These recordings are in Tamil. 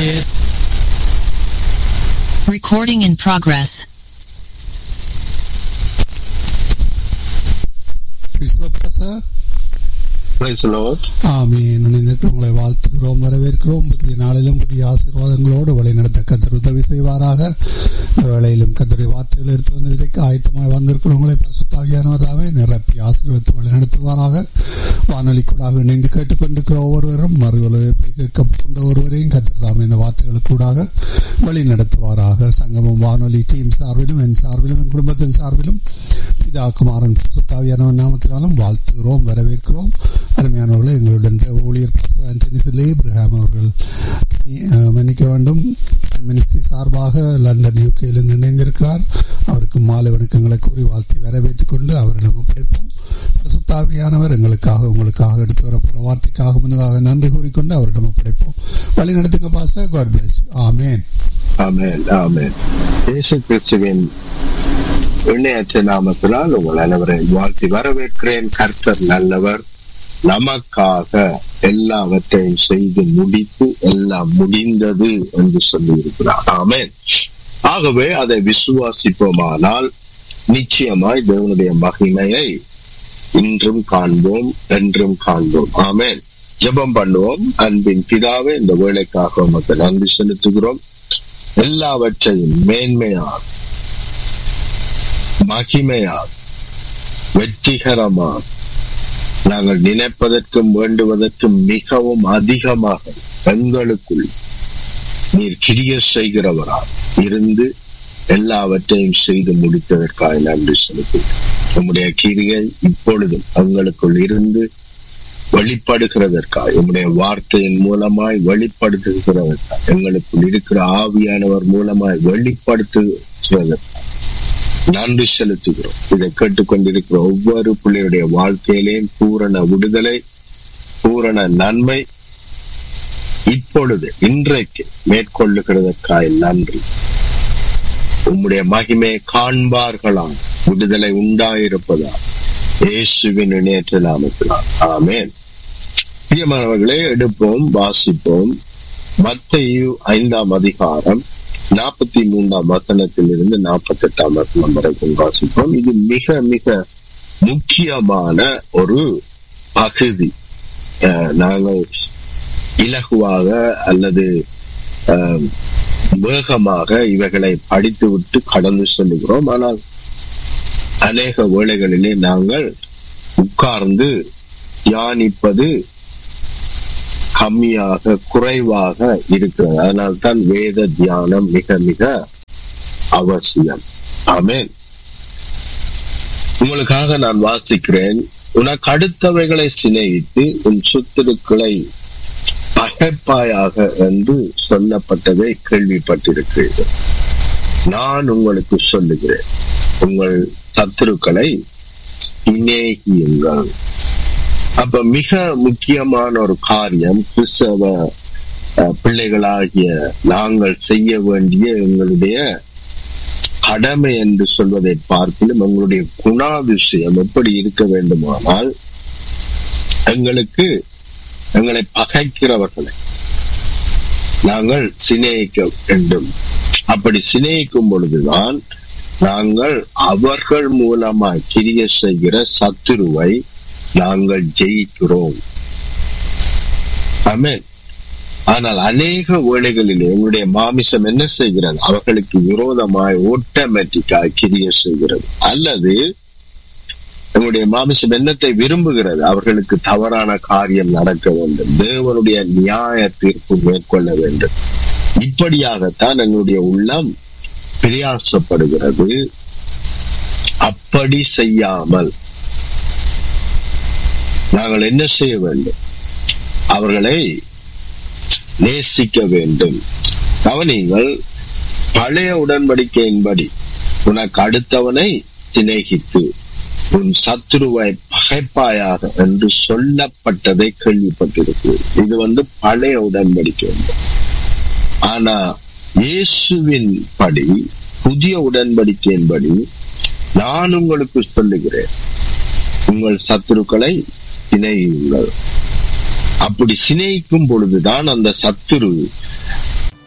Recording in progress. விஸ்வபிரசா Praise the Lord. ஆமீன் இணைந்திருக்கிற உங்களை வாழ்த்துகிறோம் வரவேற்கிறோம் புதிய நாளிலும் புதிய ஆசீர்வாதங்களோடு வழிநடத்த கத்தர் உதவி செய்வாராக இந்த வேளையிலும் கத்தருடைய வார்த்தைகள் எடுத்து வந்து விதைக்க ஆயத்தமாய் வந்திருக்கிறவங்களை பரிசுத்தாகியானவராகவே நிரப்பி ஆசீர்வதித்து வழிநடத்துவாராக வானொலி கூடாக இணைந்து கேட்டுக்கொண்டிருக்கிற ஒவ்வொருவரும் மறுவலை கேட்க போன்ற ஒருவரையும் கத்தர் தாமே இந்த வார்த்தைகளுக்கு கூடாக வழி நடத்துவாராக சங்கமம் வானொலி டீம் சார்பிலும் என் சார்பிலும் என் குடும்பத்தின் சார்பிலும் பிதா குமாரன் சுத்தாவியானவன் நாமத்தினாலும் வாழ்த்துகிறோம் வரவேற்கிறோம் அருமையானவர்களே எங்களுடன் இந்த ஊழியர் ஆண்டனி ஏப்ரஹாம் அவர்கள் அஹ், மன்னிக்க வேண்டும் மினிஸ்ட்ரி சார்பாக லண்டன் யூகேயிலிருந்து இணைந்திருக்கிறார் அவருக்கு மாலை வணக்கங்களை கூறி வாழ்த்தி வரவேற்றுக் கொண்டு அவரிடம் ஒப்படைப்போம் சுத்தாவியானவர் எங்களுக்காக உங்களுக்காக எடுத்து வரப்போற வார்த்தைக்காக முன்னதாக நன்றி கூறிக்கொண்டு அவரிடம் ஒப்படைப்போம் வழி நடத்துங்க பாச God bless amen Amen. Amen. இயேசு கிறிஸ்துவின் இணையற்ற நாமத்தினால் உங்கள் அனைவரையும் வாழ்த்தி வரவேற்கிறேன் கர்த்தர் நல்லவர் நமக்காக எல்லாவற்றையும் செய்து முடித்து எல்லாம் முடிந்தது என்று சொல்லி இருக்கிறார் ஆமென் ஆகவே அதை விசுவாசிப்போமானால் நிச்சயமாய் தேவனுடைய மகிமையை இன்றும் காண்போம் என்றும் காண்போம் ஆமென் ஜெபம் பண்ணுவோம் அன்பின் பிதாவே இந்த வேலைக்காக உமக்கு நன்றி செலுத்துகிறோம் எல்லாவற்றையும் மேன்மையாக மகிமையாக வெற்றிகரமாக நாங்கள் நினைப்பதற்கும் வேண்டுவதற்கும் மிகவும் அதிகமாக எங்களுக்குள் நீர் கிரிய செய்கிறவரா இருந்து எல்லாவற்றையும் செய்து முடித்ததற்காக நன்றி செலுத்துகிறேன் உம்முடைய கிரியை இப்பொழுதும் எங்களுக்குள் இருந்து வெளிப்படுகிறதற்காக உம்முடைய வார்த்தையின் மூலமாய் வெளிப்படுத்துகிறதற்காக எங்களுக்குள் இருக்கிற ஆவியானவர் மூலமாய் வெளிப்படுத்துகிறதற்காக நன்றி செலுத்துகிறோம் இதை கேட்டுக்கொண்டிருக்கிற ஒவ்வொரு பிள்ளையுடைய வாழ்க்கையிலேயும் பூரண விடுதலை பூரண நன்மை இப்பொழுது இன்றைக்கு மேற்கொள்ளுகிறதற்காக நன்றி உம்முடைய மகிமையை காண்பார்களாம் விடுதலை உண்டாயிருப்பதா இயேசுவின் இணையற்ற நாமத்தினால் ஆமென் பிரியமானவர்களே எடுப்போம் வாசிப்போம் மத்தையு ஐந்தாம் அதிகாரம் நாற்பத்தி மூன்றாம் வசனத்தில் இருந்து நாற்பத்தி எட்டாம் வசனம் வரைக்கும் வாசிப்போம் இது மிக மிக முக்கியமான ஒரு பகுதி அஹ், நாங்கள் இலகுவாக அல்லது அஹ், வேகமாக இவைகளை படித்துவிட்டு கடந்து செல்லுகிறோம் ஆனால் அநேக வேளைகளிலே நாங்கள் உட்கார்ந்து தியானிப்பது கம்மியாக குறைவாக இருக்கிறது அதனால்தான் வேத தியானம் மிக மிக அவசியம் ஆமென் உங்களுக்காக நான் வாசிக்கிறேன் உனக்கு அடுத்தவைகளை சிநேகித்து உன் சொத்துருக்களை பகைப்பாயாக என்று சொல்லப்பட்டதை கேள்விப்பட்டிருக்கிறீர்கள் நான் உங்களுக்கு சொல்லுகிறேன் உங்கள் சத்துருக்களை சிநேகியுங்கள் அப்ப மிக முக்கியமான ஒரு காரியம் கிறிஸ்தவ அஹ், பிள்ளைகளாகிய நாங்கள் செய்ய வேண்டிய எங்களுடைய கடமை என்று சொல்வதை பார்க்கிலும் எங்களுடைய குணாதிசயம் எப்படி இருக்க வேண்டுமானால் எங்களுக்கு எங்களை பகைக்கிறவர்களை நாங்கள் சிநேகிக்க வேண்டும் அப்படி சிநேகிக்கும் பொழுதுதான் நாங்கள் அவர்கள் மூலமாய் கிரிய செய்கிற சத்துருவை நாங்கள் ஜெயிக்கிறோம் ஆமென் ஆனால் அநேக வேளைகளில் எங்களுடைய மாமிசம் என்ன செய்கிறது அவர்களுக்கு விரோதமாய் ஆட்டோமேட்டிக்காய் கிரிய செய்கிறது அல்லது எங்களுடைய மாமிசம் என்னத்தை விரும்புகிறது அவர்களுக்கு தவறான காரியம் நடக்க வேண்டும் தேவனுடைய நியாய தீர்ப்பு மேற்கொள்ள வேண்டும் இப்படியாகத்தான் எங்களுடைய உள்ளம் பிரயாசப்படுகிறது அப்படி செய்யாமல் நாங்கள் என்ன செய்ய வேண்டும் அவர்களை நேசிக்க வேண்டும் கவனிங்கள் பழைய உடன்படிக்கையின்படி உனக்கு அடுத்தவனை சிநேகித்து உன் சத்துருவை பகைப்பாயாக என்று சொல்லப்பட்டதை கேள்விப்பட்டிருக்கு இது வந்து பழைய உடன்படிக்கை ஆனா இயேசுவின் படி புதிய உடன்படிக்கையின்படி நான் உங்களுக்கு சொல்லுகிறேன் உங்கள் சத்துருக்களை சிநேகியுங்கள் அப்படி சிநேகிக்கும் பொழுதுதான் அந்த சத்துரு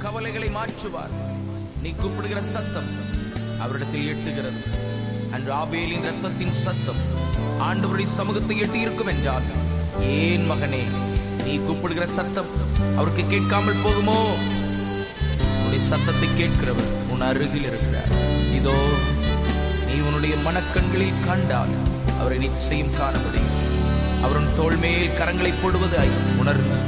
கவலைகளை மாற்றுவார் நீ கூப்பிடுகிற சத்தம் அவரிடத்தில் எட்டுகிறது அன்று ஆபேலின் ரத்தத்தின் சத்தம் ஆண்டவருடைய சமூகத்தை எட்டி இருக்கும் என்றால் ஏன் மகனே நீ கூப்பிடுகிற சத்தம் அவருக்கு கேட்காமல் போகுமோ உன்னுடைய சத்தத்தை கேட்கிறவர் உன் அருகில் இருக்கிறார் இதோ நீ உன்னுடைய மனக்கண்களில் கண்டால் அவரை நிச்சயம் காண முடியும் அவர் உன் தோள் மேல் கரங்களை போடுவதாய் உணர்ந்து